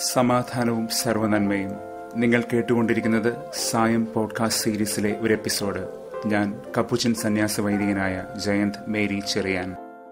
സമാധാനവും സർവനന്മയും നിങ്ങൾ കേട്ടുകൊണ്ടിരിക്കുന്നത് സായം പോഡ്കാസ്റ്റ് സീരീസിലെ ഒരു എപ്പിസോഡ് ഞാൻ കപ്പുച്ചൻ സന്യാസ വൈദികനായ ജയന്ത് മേരി ചെറിയാൻ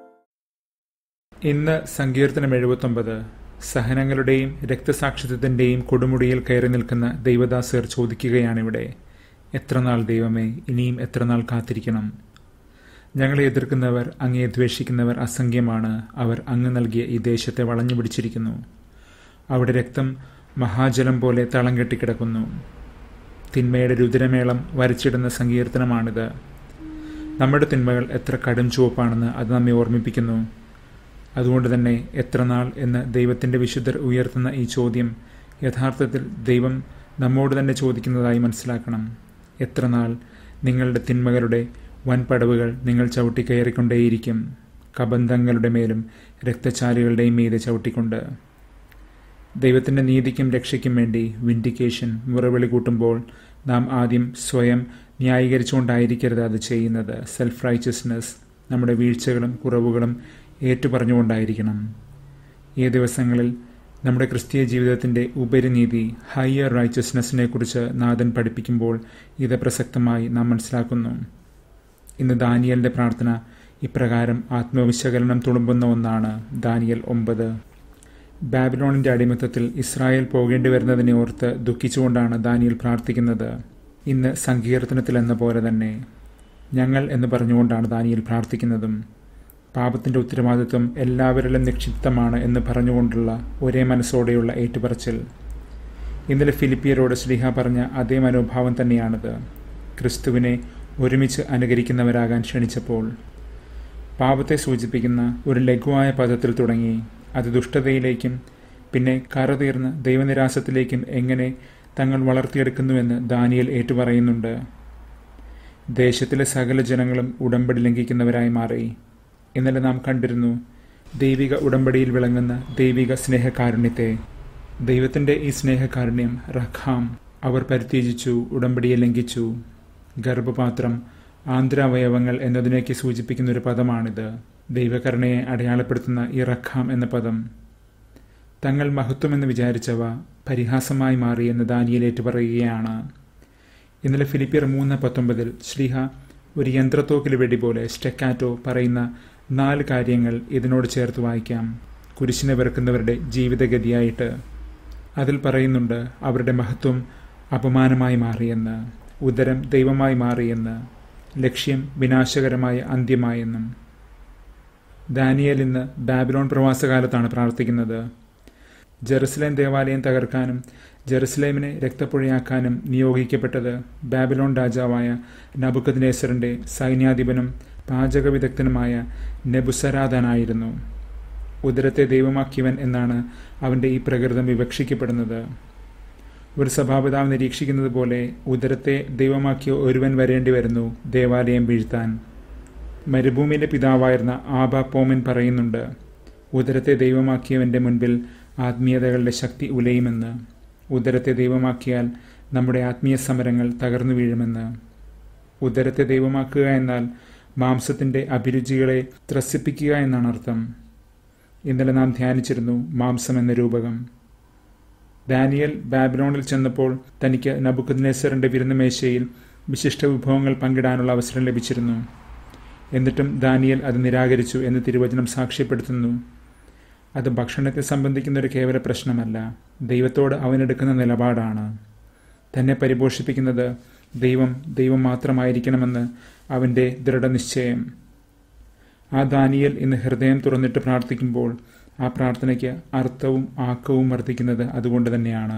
ഇന്ന് സങ്കീർത്തനം എഴുപത്തൊമ്പത് സഹനങ്ങളുടെയും രക്തസാക്ഷിത്വത്തിന്റെയും കൊടുമുടിയിൽ കയറി നിൽക്കുന്ന ദൈവദാസർ ചോദിക്കുകയാണിവിടെ എത്ര നാൾ ദൈവമേ ഇനിയും എത്ര നാൾ കാത്തിരിക്കണം ഞങ്ങളെ എതിർക്കുന്നവർ അങ്ങയെ ദ്വേഷിക്കുന്നവർ അസംഖ്യമാണ് അവർ അങ്ങ് നൽകിയ ഈ ദേശത്തെ വളഞ്ഞു പിടിച്ചിരിക്കുന്നു അവിടെ രക്തം മഹാജലം പോലെ തളം കെട്ടിക്കിടക്കുന്നു തിന്മയുടെ രുദ്രമേളം വരച്ചിടുന്ന സങ്കീർത്തനമാണിത് നമ്മുടെ തിന്മകൾ എത്ര കടും ചുവപ്പാണെന്ന് അത് നമ്മെ ഓർമ്മിപ്പിക്കുന്നു അതുകൊണ്ട് തന്നെ എത്ര നാൾ എന്ന് ദൈവത്തിൻ്റെ വിശുദ്ധർ ഉയർത്തുന്ന ഈ ചോദ്യം യഥാർത്ഥത്തിൽ ദൈവം നമ്മോട് തന്നെ ചോദിക്കുന്നതായി മനസ്സിലാക്കണം എത്ര നാൾ നിങ്ങളുടെ തിന്മകളുടെ വൻപടവുകൾ നിങ്ങൾ ചവിട്ടി കയറിക്കൊണ്ടേയിരിക്കും കബന്ധങ്ങളുടെ മേലും രക്തചാലികളുടെയും മീതെ ചവിട്ടിക്കൊണ്ട് ദൈവത്തിൻ്റെ നീതിക്കും രക്ഷയ്ക്കും വേണ്ടി വിൻഡിക്കേഷൻ മുറവിളി കൂട്ടുമ്പോൾ നാം ആദ്യം സ്വയം ന്യായീകരിച്ചുകൊണ്ടായിരിക്കരുത് അത് ചെയ്യുന്നത് സെൽഫ് റൈച്ചസ്നെസ് നമ്മുടെ വീഴ്ചകളും കുറവുകളും ഏറ്റുപറഞ്ഞുകൊണ്ടായിരിക്കണം ഈ ദിവസങ്ങളിൽ നമ്മുടെ ക്രിസ്തീയ ജീവിതത്തിൻ്റെ ഉപരിനീതി ഹയർ റൈച്ചസ്നെസ്സിനെ കുറിച്ച് നാഥൻ പഠിപ്പിക്കുമ്പോൾ ഇത് പ്രസക്തമായി നാം മനസ്സിലാക്കുന്നു ഇന്ന് ദാനിയലിൻ്റെ പ്രാർത്ഥന ഇപ്രകാരം ആത്മവിശകലനം തുളുമ്പുന്ന ഒന്നാണ് ദാനിയൽ ഒമ്പത് ബാബിലോണിന്റെ അടിമത്തത്തിൽ ഇസ്രായേൽ പോകേണ്ടി വരുന്നതിനെ ഓർത്ത് ദുഃഖിച്ചുകൊണ്ടാണ് ദാനിയൽ പ്രാർത്ഥിക്കുന്നത് ഇന്ന് സങ്കീർത്തനത്തിൽ എന്ന പോലെ തന്നെ ഞങ്ങൾ എന്ന് പറഞ്ഞുകൊണ്ടാണ് ദാനിയൽ പ്രാർത്ഥിക്കുന്നതും പാപത്തിന്റെ ഉത്തരവാദിത്വം എല്ലാവരിലും നിക്ഷിപ്തമാണ് എന്ന് പറഞ്ഞുകൊണ്ടുള്ള ഒരേ മനസ്സോടെയുള്ള ഏറ്റുപറച്ചിൽ ഇന്നലെ ഫിലിപ്പിയരോട് ശ്രീഹ പറഞ്ഞ അതേ മനോഭാവം തന്നെയാണിത് ക്രിസ്തുവിനെ ഒരുമിച്ച് അനുകരിക്കുന്നവരാകാൻ ക്ഷണിച്ചപ്പോൾ പാപത്തെ സൂചിപ്പിക്കുന്ന ഒരു ലഘുവായ പദത്തിൽ തുടങ്ങി അത് ദുഷ്ടതയിലേക്കും പിന്നെ കറതീർന്ന ദൈവനിരാസത്തിലേക്കും എങ്ങനെ തങ്ങൾ വളർത്തിയെടുക്കുന്നുവെന്ന് ദാനിയൽ ഏറ്റുപറയുന്നുണ്ട് ദേശത്തിലെ സകല ജനങ്ങളും ഉടമ്പടി ലംഘിക്കുന്നവരായി മാറി ഇന്നലെ നാം കണ്ടിരുന്നു ദൈവിക ഉടമ്പടിയിൽ വിളങ്ങുന്ന ദൈവിക സ്നേഹകാരുണ്യത്തെ ദൈവത്തിൻ്റെ ഈ സ്നേഹകാരുണ്യം റഖാം അവർ പരിത്യജിച്ചു ഉടമ്പടിയെ ലംഘിച്ചു ഗർഭപാത്രം ആന്തരാവയവങ്ങൾ എന്നതിനേക്ക് സൂചിപ്പിക്കുന്ന ഒരു പദമാണിത് ദൈവകരുണയെ അടയാളപ്പെടുത്തുന്ന ഈ റഖാം എന്ന പദം തങ്ങൾ മഹത്വമെന്ന് വിചാരിച്ചവ പരിഹാസമായി മാറി എന്ന് ദാനിയലേറ്റ് പറയുകയാണ് ഇന്നലെ ഫിലിപ്പിയർ മൂന്ന് പത്തൊമ്പതിൽ ശ്രീഹ ഒരു യന്ത്രത്തോക്കിൽ വെടി പോലെ സ്റ്റെക്കാറ്റോ പറയുന്ന നാല് കാര്യങ്ങൾ ഇതിനോട് ചേർത്ത് വായിക്കാം കുരിശിനെ വെറുക്കുന്നവരുടെ ജീവിതഗതിയായിട്ട് അതിൽ പറയുന്നുണ്ട് അവരുടെ മഹത്വം അപമാനമായി മാറിയെന്ന് ഉദരം ദൈവമായി മാറിയെന്ന് ലക്ഷ്യം വിനാശകരമായ അന്ത്യമായെന്നും ദാനിയൽ ഇന്ന് ബാബിലോൺ പ്രവാസകാലത്താണ് പ്രാർത്ഥിക്കുന്നത് ജെറുസലേം ദേവാലയം തകർക്കാനും ജെറുസലേമിനെ രക്തപ്പുഴയാക്കാനും നിയോഗിക്കപ്പെട്ടത് ബാബിലോൺ രാജാവായ നബുക്കദ്നേസറിന്റെ സൈന്യാധിപനും പാചക വിദഗ്ധനുമായ നെബുസരാദനായിരുന്നു ഉദരത്തെ ദൈവമാക്കിയവൻ എന്നാണ് അവന്റെ ഈ പ്രകൃതം വിവക്ഷിക്കപ്പെടുന്നത് ഒരു സഭാപിതാവ് നിരീക്ഷിക്കുന്നത് പോലെ ഉദരത്തെ ദൈവമാക്കിയ ഒരുവൻ വരേണ്ടി വരുന്നു ദേവാലയം വീഴ്ത്താൻ മരുഭൂമിയിലെ പിതാവായിരുന്ന ആബ പോമൻ പറയുന്നുണ്ട് ഉദരത്തെ ദൈവമാക്കിയവന്റെ മുൻപിൽ ആത്മീയതകളുടെ ശക്തി ഉലയുമെന്ന് ഉദരത്തെ ദൈവമാക്കിയാൽ നമ്മുടെ ആത്മീയ സമരങ്ങൾ തകർന്നു വീഴുമെന്ന് ഉദരത്തെ ദൈവമാക്കുക എന്നാൽ മാംസത്തിന്റെ അഭിരുചികളെ ത്രസിപ്പിക്കുക എന്നാണ് അർത്ഥം ഇന്നലെ നാം ധ്യാനിച്ചിരുന്നു മാംസം എന്ന രൂപകം ദാനിയൽ ബാബിലോണിൽ ചെന്നപ്പോൾ തനിക്ക് നബുക്കദ്നേസറിന്റെ വിരുന്നുമേശയിൽ വിശിഷ്ട വിഭവങ്ങൾ പങ്കിടാനുള്ള അവസരം ലഭിച്ചിരുന്നു എന്നിട്ടും ദാനിയൽ അത് നിരാകരിച്ചു എന്ന് തിരുവചനം സാക്ഷ്യപ്പെടുത്തുന്നു അത് ഭക്ഷണത്തെ സംബന്ധിക്കുന്ന ഒരു കേവല പ്രശ്നമല്ല ദൈവത്തോട് അവനെടുക്കുന്ന നിലപാടാണ് തന്നെ പരിപോഷിപ്പിക്കുന്നത് ദൈവം ദൈവം മാത്രമായിരിക്കണമെന്ന് അവൻ്റെ ദൃഢനിശ്ചയം ആ ദാനിയൽ ഇന്ന് ഹൃദയം തുറന്നിട്ട് പ്രാർത്ഥിക്കുമ്പോൾ ആ പ്രാർത്ഥനയ്ക്ക് അർത്ഥവും ആക്കവും വർദ്ധിക്കുന്നത് അതുകൊണ്ട് തന്നെയാണ്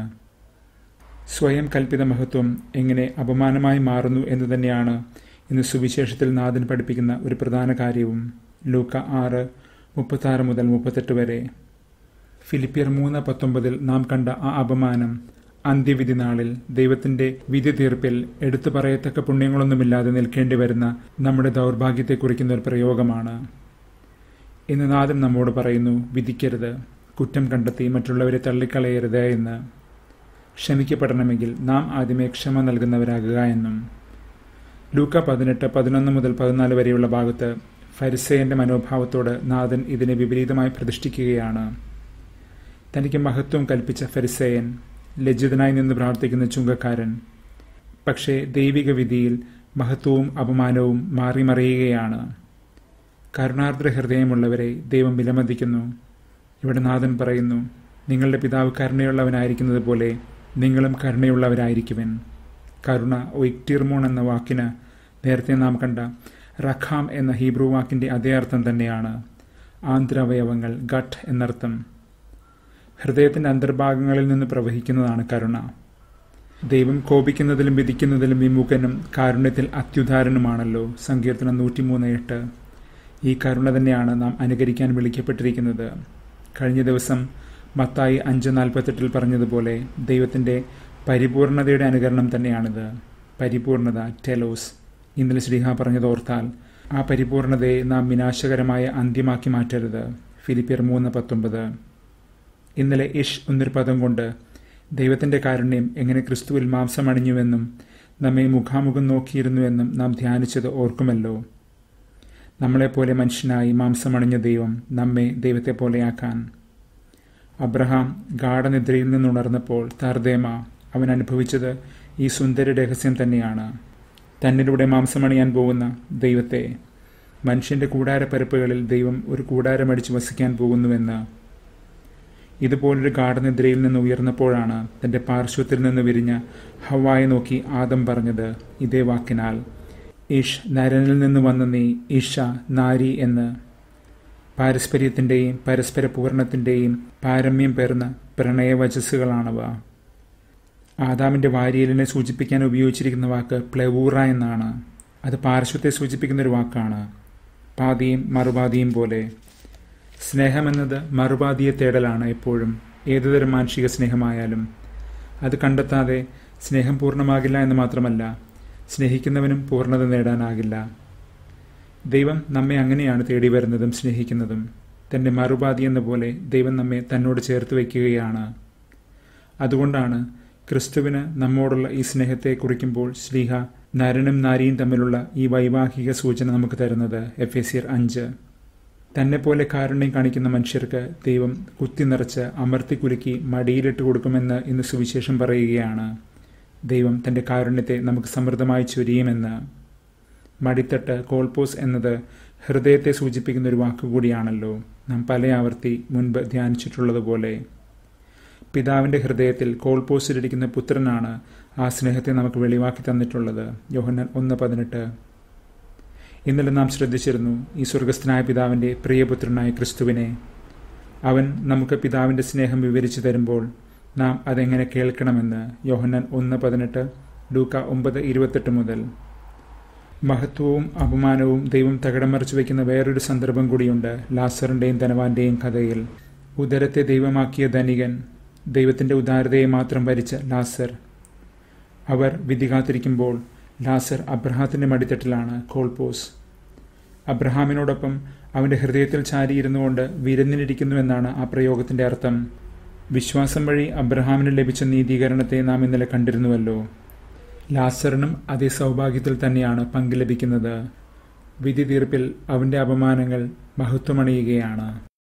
സ്വയം കൽപ്പിത മഹത്വം എങ്ങനെ അപമാനമായി മാറുന്നു എന്ന് തന്നെയാണ് ഇന്ന് സുവിശേഷത്തിൽ നാഥൻ പഠിപ്പിക്കുന്ന ഒരു പ്രധാന കാര്യവും ലൂക്ക ആറ് മുപ്പത്താറ് മുതൽ മുപ്പത്തെട്ട് വരെ ഫിലിപ്പിയർ മൂന്ന് പത്തൊമ്പതിൽ നാം കണ്ട ആ അപമാനം അന്ത്യവിധി നാളിൽ ദൈവത്തിന്റെ വിധി തീർപ്പിൽ എടുത്തു പറയത്തക്ക പുണ്യങ്ങളൊന്നുമില്ലാതെ നിൽക്കേണ്ടി വരുന്ന നമ്മുടെ ദൗർഭാഗ്യത്തെ കുറിക്കുന്ന ഒരു പ്രയോഗമാണ് ഇന്ന് നാഥൻ നമ്മോട് പറയുന്നു വിധിക്കരുത് കുറ്റം കണ്ടെത്തി മറ്റുള്ളവരെ തള്ളിക്കളയരുത് എന്ന് ക്ഷമിക്കപ്പെടണമെങ്കിൽ നാം ആദ്യമേ ക്ഷമ നൽകുന്നവരാകുക എന്നും ലൂക്ക പതിനെട്ട് പതിനൊന്ന് മുതൽ പതിനാല് വരെയുള്ള ഭാഗത്ത് ഫരിസേയന്റെ മനോഭാവത്തോട് നാഥൻ ഇതിനെ വിപരീതമായി പ്രതിഷ്ഠിക്കുകയാണ് തനിക്ക് മഹത്വം കൽപ്പിച്ച ഫരിസേയൻ ലജ്ജിതനായി നിന്ന് പ്രാർത്ഥിക്കുന്ന ചുങ്കക്കാരൻ പക്ഷേ ദൈവിക വിധിയിൽ മഹത്വവും അപമാനവും മാറിമറിയുകയാണ് കരുണാർദ്ര ഹൃദയമുള്ളവരെ ദൈവം വിലമതിക്കുന്നു ഇവിടെ നാഥൻ പറയുന്നു നിങ്ങളുടെ പിതാവ് കരുണയുള്ളവനായിരിക്കുന്നത് പോലെ നിങ്ങളും കരുണയുള്ളവരായിരിക്കുവൻ കരുണ ഒയ്റ്റിർമോൺ എന്ന വാക്കിന് നേരത്തെ നാം കണ്ട റഖാം എന്ന ഹീബ്രു വാക്കിന്റെ അതേ അർത്ഥം തന്നെയാണ് ആന്തരവയവങ്ങൾ ഗട്ട് എന്നർത്ഥം ഹൃദയത്തിന്റെ അന്തർഭാഗങ്ങളിൽ നിന്ന് പ്രവഹിക്കുന്നതാണ് കരുണ ദൈവം കോപിക്കുന്നതിലും വിധിക്കുന്നതിലും വിമുഖനും കാരുണ്യത്തിൽ അത്യുദാരനുമാണല്ലോ സങ്കീർത്തനം നൂറ്റിമൂന്ന് എട്ട് ഈ കരുണ തന്നെയാണ് നാം അനുകരിക്കാൻ വിളിക്കപ്പെട്ടിരിക്കുന്നത് കഴിഞ്ഞ ദിവസം മത്തായി അഞ്ച് നാൽപ്പത്തെട്ടിൽ പറഞ്ഞതുപോലെ ദൈവത്തിൻ്റെ പരിപൂർണതയുടെ അനുകരണം തന്നെയാണിത് പരിപൂർണത ടെലോസ് ഇന്നലെ ശ്രീഹ പറഞ്ഞതോർത്താൽ ആ പരിപൂർണതയെ നാം വിനാശകരമായ അന്ത്യമാക്കി മാറ്റരുത് ഫിലിപ്പിയർ മൂന്ന് പത്തൊമ്പത് ഇന്നലെ ഇഷ് എന്നൊരു പദം കൊണ്ട് ദൈവത്തിൻ്റെ കാരുണ്യം എങ്ങനെ ക്രിസ്തുവിൽ മാംസമണിഞ്ഞുവെന്നും നമ്മെ മുഖാമുഖം നോക്കിയിരുന്നുവെന്നും നാം ധ്യാനിച്ചത് ഓർക്കുമല്ലോ നമ്മളെപ്പോലെ മനുഷ്യനായി മാംസമണിഞ്ഞ ദൈവം നമ്മെ ദൈവത്തെ പോലെയാക്കാൻ അബ്രഹാം ഗാഠനിദ്രയിൽ നിന്നുണർന്നപ്പോൾ തർദേമ അവൻ അനുഭവിച്ചത് ഈ സുന്ദര രഹസ്യം തന്നെയാണ് തന്നിലൂടെ മാംസമണിയാൻ പോകുന്ന ദൈവത്തെ മനുഷ്യന്റെ കൂടാരപ്പരപ്പുകളിൽ ദൈവം ഒരു കൂടാരമടിച്ച് വസിക്കാൻ പോകുന്നുവെന്ന് ഇതുപോലൊരു ഗാഠനിദ്രയിൽ നിന്ന് ഉയർന്നപ്പോഴാണ് തന്റെ പാർശ്വത്തിൽ നിന്ന് വിരിഞ്ഞ ഹവായെ നോക്കി ആദം പറഞ്ഞത് ഇതേ വാക്കിനാൽ ഇഷ് നരനിൽ നിന്ന് വന്ന നീ ഇഷ നാരി എന്ന് പാരസ്പര്യത്തിന്റെയും പരസ്പര പൂർണ്ണത്തിന്റെയും പാരമ്യം പേർന്ന പ്രണയവചസ്സുകളാണവ ആദാമിന്റെ വാരിയലിനെ സൂചിപ്പിക്കാൻ ഉപയോഗിച്ചിരിക്കുന്ന വാക്ക് പ്ലവൂറ എന്നാണ് അത് പാർശ്വത്തെ സൂചിപ്പിക്കുന്ന ഒരു വാക്കാണ് പാതിയും മറുപാതിയും പോലെ സ്നേഹമെന്നത് മറുപാതിയെ തേടലാണ് എപ്പോഴും ഏതുതരം മാനുഷിക സ്നേഹമായാലും അത് കണ്ടെത്താതെ സ്നേഹം പൂർണ്ണമാകില്ല എന്ന് മാത്രമല്ല സ്നേഹിക്കുന്നവനും പൂർണ്ണത നേടാനാകില്ല ദൈവം നമ്മെ അങ്ങനെയാണ് തേടി വരുന്നതും സ്നേഹിക്കുന്നതും തന്റെ മറുപാതി എന്ന പോലെ ദൈവം നമ്മെ തന്നോട് ചേർത്ത് വയ്ക്കുകയാണ് അതുകൊണ്ടാണ് ക്രിസ്തുവിന് നമ്മോടുള്ള ഈ സ്നേഹത്തെ കുറിക്കുമ്പോൾ ശ്ലീഹ നരനും നാരിയും തമ്മിലുള്ള ഈ വൈവാഹിക സൂചന നമുക്ക് തരുന്നത് എഫ് എ സിയർ അഞ്ച് തന്നെ പോലെ കാരുണ്യം കാണിക്കുന്ന മനുഷ്യർക്ക് ദൈവം കുത്തി നിറച്ച് അമർത്തി കുലുക്കി മടിയിലിട്ട് കൊടുക്കുമെന്ന് ഇന്ന് സുവിശേഷം പറയുകയാണ് ദൈവം തന്റെ കാരുണ്യത്തെ നമുക്ക് സമൃദ്ധമായി ചൊരിയുമെന്ന് മടിത്തട്ട് കോൾപോസ് എന്നത് ഹൃദയത്തെ സൂചിപ്പിക്കുന്ന ഒരു വാക്കുകൂടിയാണല്ലോ നാം പല ആവർത്തി മുൻപ് ധ്യാനിച്ചിട്ടുള്ളതുപോലെ പിതാവിന്റെ ഹൃദയത്തിൽ കോൾപോസിലിരിക്കുന്ന പുത്രനാണ് ആ സ്നേഹത്തെ നമുക്ക് വെളിവാക്കി തന്നിട്ടുള്ളത് യോഹന്നൻ ഒന്ന് പതിനെട്ട് ഇന്നലെ നാം ശ്രദ്ധിച്ചിരുന്നു ഈ സ്വർഗസ്ഥനായ പിതാവിന്റെ പ്രിയപുത്രനായ ക്രിസ്തുവിനെ അവൻ നമുക്ക് പിതാവിന്റെ സ്നേഹം വിവരിച്ചു തരുമ്പോൾ നാം അതെങ്ങനെ കേൾക്കണമെന്ന് യോഹന്നൻ ഒന്ന് പതിനെട്ട് ലൂക്ക ഒമ്പത് ഇരുപത്തെട്ട് മുതൽ മഹത്വവും അപമാനവും ദൈവം തകിടം മറിച്ചു വയ്ക്കുന്ന വേറൊരു സന്ദർഭം കൂടിയുണ്ട് ലാസറിന്റെയും ധനവാന്റെയും കഥയിൽ ഉദരത്തെ ദൈവമാക്കിയ ധനികൻ ദൈവത്തിന്റെ ഉദാരതയെ മാത്രം ഭരിച്ച ലാസർ അവർ വിധി കാത്തിരിക്കുമ്പോൾ ലാസർ അബ്രഹാത്തിന്റെ മടിത്തട്ടിലാണ് കോൾപോസ് അബ്രഹാമിനോടൊപ്പം അവന്റെ ഹൃദയത്തിൽ ചാരിയിരുന്നുകൊണ്ട് വിരന്നിരിക്കുന്നുവെന്നാണ് ആ പ്രയോഗത്തിന്റെ അർത്ഥം വിശ്വാസം വഴി അബ്രഹാമിന് ലഭിച്ച നീതീകരണത്തെ നാം ഇന്നലെ കണ്ടിരുന്നുവല്ലോ ലാസറിനും അതേ സൗഭാഗ്യത്തിൽ തന്നെയാണ് പങ്ക് ലഭിക്കുന്നത് വിധി തീർപ്പിൽ അവന്റെ അപമാനങ്ങൾ മഹത്വമണിയുകയാണ്